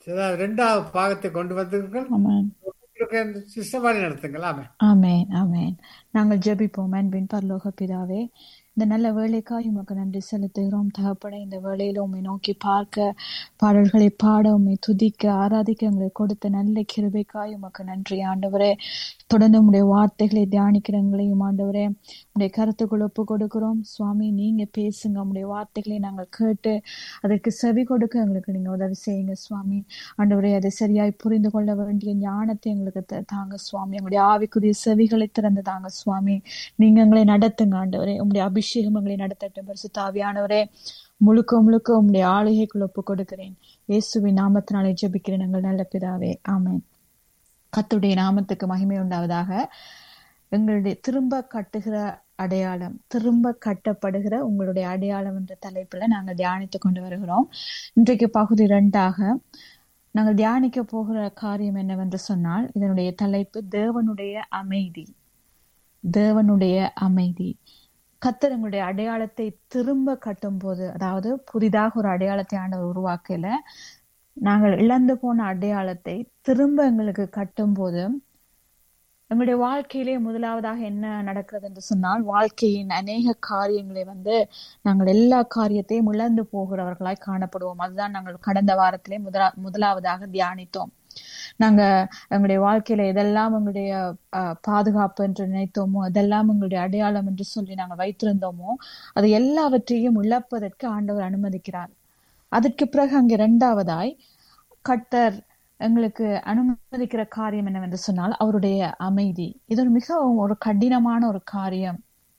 சரி, ரெண்டாவது பாகத்தை கொண்டு வந்தீர்கள் ஆமென் உங்களுக்கு சிஸ்டமாரி நடத்துங்கள் ஆமே ஆமென் ஆமென் நாங்கள் ஜெபிப்போம் அன்பின் பரலோக பிதாவே இந்த நல்ல வேலைக்காய் உமக்கு நன்றி செலுத்துகிறோம் தகப்பட இந்த வேலையில உண்மை நோக்கி பார்க்க பாடல்களை பாட உண்மை துதிக்க ஆராதிக்க எங்களுக்கு கொடுத்த நல்ல கிருபைக்காய் உமக்கு நன்றி ஆண்டவரே தொடர்ந்து உடைய வார்த்தைகளை தியானிக்கிறவங்களையும் ஆண்டவரே உடைய கருத்துக்கள் ஒப்பு கொடுக்கிறோம் சுவாமி நீங்க பேசுங்க உடைய வார்த்தைகளை நாங்கள் கேட்டு அதற்கு செவி கொடுக்க எங்களுக்கு நீங்க உதவி செய்யுங்க சுவாமி ஆண்டவரே அதை சரியாய் புரிந்து கொள்ள வேண்டிய ஞானத்தை எங்களுக்கு த- தாங்க சுவாமி எங்களுடைய ஆவிக்குரிய செவிகளை திறந்து தாங்க சுவாமி நீங்க எங்களை நடத்துங்க ஆண்டவரே உங்களுடைய அபிஷேகம் எங்களை நடத்தட்டும் பரிசு தாவியானவரே முழுக்க முழுக்க உங்களுடைய ஆளுகைக்குள் ஒப்பு கொடுக்கிறேன் இயேசுவின் நாமத்தினாலே ஜெபிக்கிறேன் எங்கள் நல்ல பிதாவே ஆமென் கர்த்தருடைய நாமத்துக்கு மகிமை உண்டாவதாக எங்களுடைய திரும்ப கட்டுகிற அடையாளம் திரும்ப கட்டப்படுகிற உங்களுடைய அடையாளம் என்ற தலைப்புல நாங்கள் தியானித்து கொண்டு வருகிறோம் இன்றைக்கு பகுதி ரெண்டாக நாங்கள் தியானிக்க போகிற காரியம் என்னவென்று சொன்னால் இதனுடைய தலைப்பு தேவனுடைய அமைதி தேவனுடைய அமைதி கர்த்தர் எங்களுடைய அடையாளத்தை திரும்ப கட்டும் போது அதாவது புதிதாக ஒரு அடையாளத்தை ஆண்டவர் உருவாக்கல நாங்கள் இழந்து போன அடையாளத்தை திரும்ப எங்களுக்கு கட்டும் போது எங்களுடைய வாழ்க்கையிலே முதலாவதாக என்ன நடக்கிறது என்று சொன்னால் வாழ்க்கையின் அநேக காரியங்களை வந்து நாங்கள் எல்லா காரியத்தையும் இழந்து போகிறவர்களாய் காணப்படுவோம் அதுதான் நாங்கள் கடந்த வாரத்திலே முதலா முதலாவதாக தியானித்தோம் நாங்க எங்களுடைய வாழ்க்கையில எதெல்லாம் எங்களுடைய அஹ், பாதுகாப்பு என்று நினைத்தோமோ அதெல்லாம் எங்களுடைய அடையாளம் என்று சொல்லி நாங்கள் வைத்திருந்தோமோ அது எல்லாவற்றையும் இழப்பதற்கு ஆண்டவர் அனுமதிக்கிறார் அதற்கு பிறகு அங்கே இரண்டாவதாய் கர்த்தர் எங்களுக்கு அனுமதிக்கிற காரியம் என்னவென்று சொன்னால் அவருடைய அமைதி இது ஒரு மிகவும் ஒரு கடினமான ஒரு காரியம்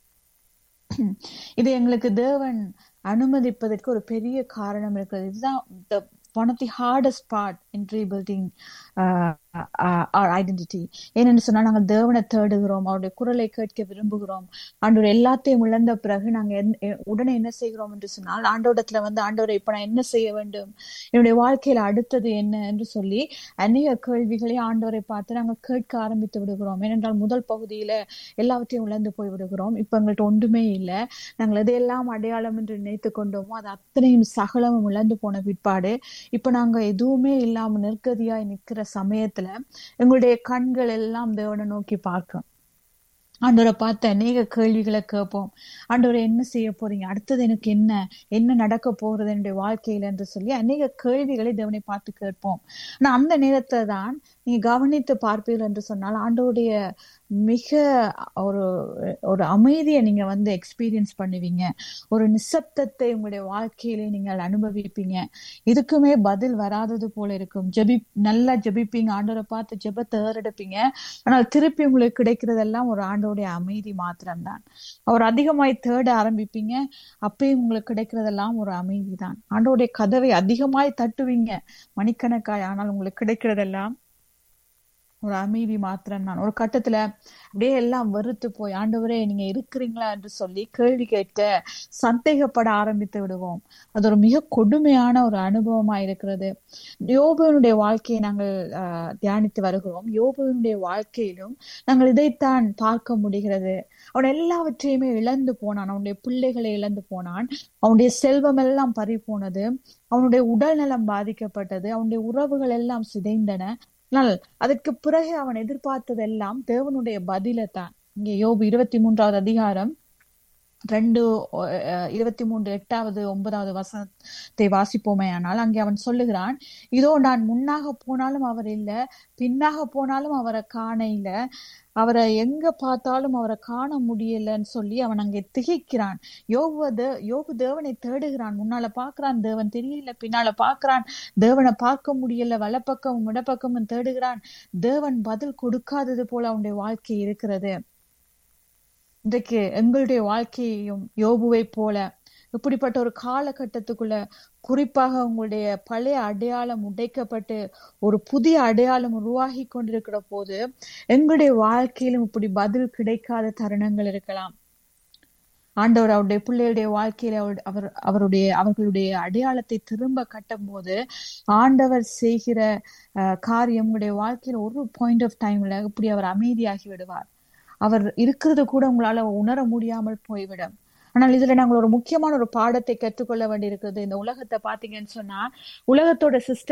இது எங்களுக்கு தேவன் அனுமதிப்பதற்கு ஒரு பெரிய காரணம் இருக்கிறது இதுதான் the one of the hardest part in rebuilding uh, uh, our identity ஏனென்று சொன்னால் நாங்கள் தேவனை தேடுகிறோம் அவருடைய குரலை கேட்க விரும்புகிறோம் ஆண்டவர் எல்லாத்தையும் இழந்த பிறகு நாங்க என்- எ- உடனே என்ன செய்கிறோம் என்று சொன்னால் ஆண்டோடத்துல வந்து ஆண்டவரை இப்ப நான் என்ன செய்ய வேண்டும் என்னுடைய வாழ்க்கையில அடுத்தது என்ன என்று சொல்லி அநேக கேள்விகளை ஆண்டவரை பார்த்து நாங்கள் கேட்க ஆரம்பித்து விடுகிறோம் ஏனென்றால் முதல் பகுதியில எல்லாவற்றையும் இழந்து போய் விடுகிறோம் இப்ப எங்கள்கிட்ட ஒன்றுமே இல்லை நாங்கள் எதையெல்லாம் அடையாளம் என்று நினைத்து கொண்டோமோ அது அத்தனையும் சகலமும் இழந்து போன பிற்பாடு இப்ப நாங்க எதுவுமே இல்லாம நிர்கதியாய் நிக்கிற சமயத்துல எங்களுடைய கண்கள் எல்லாம் தேவனை நோக்கி பார்க்கும் ஆண்டவரை பார்த்து அநேக கேள்விகளை கேட்போம் ஆண்டவரை என்ன செய்ய போறீங்க அடுத்தது எனக்கு என்ன என்ன நடக்க போகிறது என்னுடைய வாழ்க்கையில என்று சொல்லி அநேக கேள்விகளை தேவனை பார்த்து கேட்போம் ஆனா அந்த நேரத்துல தான் நீங்க கவனித்து பார்ப்பீர்கள் என்று சொன்னால் ஆண்டவருடைய மிக ஒரு ஒரு அமைதியை நீங்க வந்து எக்ஸ்பீரியன்ஸ் பண்ணுவீங்க ஒரு நிசப்தத்தை உங்களுடைய வாழ்க்கையிலே நீங்கள் அனுபவிப்பீங்க இதுக்குமே பதில் வராதது போல இருக்கும் ஜெபி நல்லா ஜெபிப்பீங்க ஆண்டவரை பார்த்து ஜெபத்தை ஏறெடுப்பீங்க ஆனால் திருப்பி உங்களுக்கு கிடைக்கிறதெல்லாம் ஒரு ஆண்டோடைய அமைதி மாத்திரம்தான் அவர் அதிகமாய் தேட ஆரம்பிப்பீங்க அப்பயும் உங்களுக்கு கிடைக்கிறதெல்லாம் ஒரு அமைதி தான் ஆண்டோடைய கதவை அதிகமாய் தட்டுவீங்க மணிக்கணக்காய் ஆனால் உங்களுக்கு கிடைக்கிறதெல்லாம் ஒரு அமைதி மாத்திரம் தான் ஒரு கட்டத்துல அப்படியே எல்லாம் வெறுத்து போய் ஆண்டவரே நீங்க இருக்கிறீங்களா என்று சொல்லி கேள்வி கேட்க சந்தேகப்பட ஆரம்பித்து விடுவோம் அது ஒரு மிக கொடுமையான ஒரு அனுபவமா இருக்கிறது யோபுவனுடைய வாழ்க்கையை நாங்கள் ஆஹ், தியானித்து வருகிறோம் யோபுவனுடைய வாழ்க்கையிலும் நாங்கள் இதைத்தான் பார்க்க முடிகிறது அவன் எல்லாவற்றையுமே இழந்து போனான் அவனுடைய பிள்ளைகளை இழந்து போனான் அவனுடைய செல்வம் எல்லாம் பறி போனது அவனுடைய உடல் நலம் பாதிக்கப்பட்டது அவனுடைய உறவுகள் எல்லாம் சிதைந்தன ஆனால் அதற்கு பிறகு அவன் எதிர்பார்த்ததெல்லாம் தேவனுடைய பதிலை தான் இங்கே யோபு இருபத்தி மூன்றாவது அதிகாரம் ரெண்டு அஹ், இருபத்தி மூன்று எட்டாவது ஒன்பதாவது வசனத்தை வாசிப்போமே ஆனால் அங்கே அவன் சொல்லுகிறான் இதோ நான் முன்னாக போனாலும் அவர் இல்ல பின்னாக போனாலும் அவரை காண இல்ல அவரை எங்க பார்த்தாலும் அவரை காண முடியலன்னு சொல்லி அவன் அங்கே திகைக்கிறான் யோபு தே- யோபு தேவனை தேடுகிறான் முன்னால பாக்குறான் தேவன் தெரியல பின்னால பாக்குறான் தேவனை பார்க்க முடியல வலப்பக்கம் இடப்பக்கமும் தேடுகிறான் தேவன் பதில் கொடுக்காதது போல அவனுடைய வாழ்க்கை இருக்கிறது இன்றைக்கு எங்களுடைய வாழ்க்கையையும் யோபுவை போல இப்படிப்பட்ட ஒரு காலகட்டத்துக்குள்ள குறிப்பாக உங்களுடைய பழைய அடையாளம் உடைக்கப்பட்டு ஒரு புதிய அடையாளம் உருவாகி கொண்டிருக்கிற போது எங்களுடைய வாழ்க்கையிலும் இப்படி பதில் கிடைக்காத தருணங்கள் இருக்கலாம் ஆண்டவர் அவருடைய பிள்ளையுடைய வாழ்க்கையில அவர் அவர் அவருடைய அவர்களுடைய அடையாளத்தை திரும்ப கட்டும் போது ஆண்டவர் செய்கிற அஹ், காரியம் உங்களுடைய வாழ்க்கையில ஒரு பாயிண்ட் ஆஃப் டைம்ல இப்படி அவர் அமைதியாகி விடுவார் அவர் இருக்கிறது கூட உங்களால உணர முடியாமல் போய்விடும் ஆனால் இதுல நாங்கள் ஒரு முக்கியமான ஒரு பாடத்தை கற்றுக்கொள்ள வேண்டியிருக்கிறது இந்த உலகத்தை பாத்தீங்கன்னு சொன்னா உலகத்தோட சிஸ்டம்